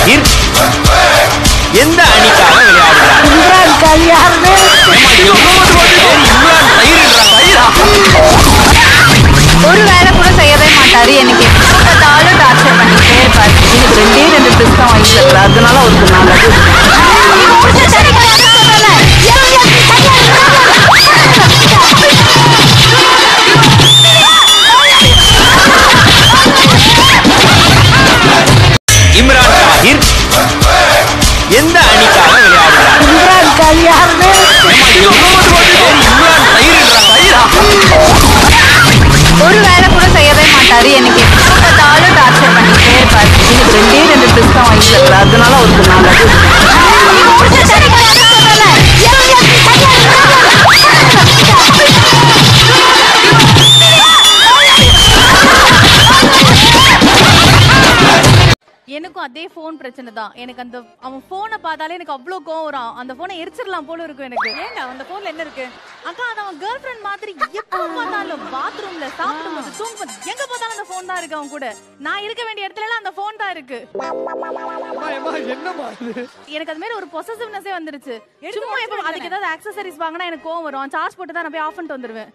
தாகிர் எந்த அணிக்காக விளையாடுகிறார் இம்ரான் கான் யாருன்னு இம்ரான் தயிர்ன்றாங்க. தயிரா? ஒரு வேலை கூட செய்யவே மாட்டாரு எனக்கு எப்ப பார்த்தாலும் டார்ச்சர் பண்ணிட்டே இருப்பாரு எனக்கு ரெண்டே ரெண்டு ட்ரெஸ் தான் வாங்கி தரல அதனால அவருக்கு நல்லது இம்ரான் தாகிர் எந்த அணிக்காக விளையாடுகிறார் இம்ரான் கான் யாருன்னு இம்ரான் தயிர்ன்றாங்க. தயிரா? ஒரு வேலை கூட செய்யவே மாட்டாரு எனக்கு எப்ப பார்த்தாலும் டார்ச்சர் பண்ணிட்டே இருப்பாரு எனக்கு ரெண்டே ரெண்டு ட்ரெஸ் தான் வாங்கி தரல அதனால அவருக்கு நல்லது எனக்கும் அதே ஃபோன் பிரச்சனை தான் எனக்கு அந்த அவன் ஃபோனை பார்த்தாலே எனக்கு அவ்வளோ கோவம் வரும் அந்த ஃபோனை எரிச்சிடலாம் போல இருக்கும் எனக்கு ஏங்க அந்த ஃபோன்ல என்ன இருக்கு அக்கா அது அவன் கேர்ள் ஃப்ரெண்ட் மாதிரி எப்போ பார்த்தாலும் பாத்ரூம்ல சாப்பிடும்போது தூங்கும்போது எங்க பார்த்தாலும் அந்த ஃபோன் தான் இருக்கு அவன் கூட நான் இருக்க வேண்டிய இடத்துல எல்லாம் அந்த ஃபோன் தான் இருக்கு என்னமா இது எனக்கு அது மாதிரி ஒரு பொசசிவ்னஸே வந்துருச்சு சும்மா எப்போ அதுக்கு ஏதாவது ஆக்சசரிஸ் வாங்கினா எனக்கு கோவம் வரும் சார்ஜ் போட்டு தான் நான் போய் ஆஃப் பண்ணிட்டு வந்துருவேன்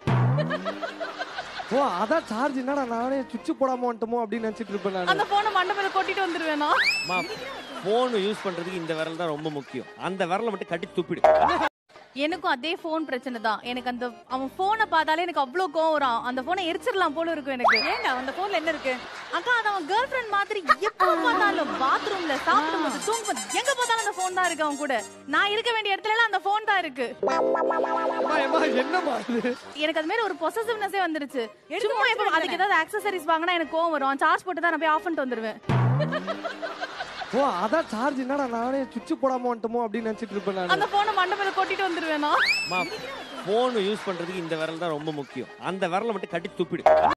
ஓ அதான் சார்ஜ் என்னடா நானே சுவிட்ச் போடாம வந்துட்டோமோ அப்படின்னு நினைச்சிட்டு இருப்பேன் நான் அந்த ஃபோனை மண்டபத்தில் கொட்டிட்டு வந்துருவேனா போன் யூஸ் பண்றதுக்கு இந்த விரல் தான் ரொம்ப முக்கியம் அந்த விரலை மட்டும் கட்டி துப்பிடு எனக்கும் அதே ஃபோன் பிரச்சனை தான் எனக்கு அந்த அவன் ஃபோனை பார்த்தாலே எனக்கு அவ்வளோ கோவம் வரும் அந்த ஃபோனை எரிச்சிடலாம் போல இருக்கும் எனக்கு ஏங்க அந்த ஃபோன்ல என்ன இருக்கு அக்கா அது அவன் கேர்ள் ஃப்ரெண்ட் மாதிரி எப்போ பார்த்தாலும் பாத்ரூம்ல சாப்பிடும்போது தூங்கும்போது எங்க பார்த்தாலும் அந்த ஃபோன் தான் இருக்கு அவன் கூட நான் இருக்க வேண்டிய இடத்துல எல்லாம் அந்த ஃபோன் தான் இருக்கு என்னமா இது எனக்கு அது மாதிரி ஒரு பொசசிவ்னஸே வந்துருச்சு சும்மா எப்போ அதுக்கு ஏதாவது ஆக்சசரிஸ் வாங்கினா எனக்கு கோவம் வரும் சார்ஜ் போட்டு தான் நான் போய் ஆஃப் பண்ணிட்டு வந்துருவேன் ஓ அதான் சார்ஜ் என்னடா நானே சுவிட்ச் போடாம வந்துட்டோமோ அப்படின்னு நினைச்சிட்டு இருப்பேன் நான் அந்த ஃபோனை மண்டபத்தில் கொட்டிட்டு வந்துருவேனா போன் யூஸ் பண்றதுக்கு இந்த விரல் தான் ரொம்ப முக்கியம் அந்த விரலை மட்டும் கட்டி துப்பிடு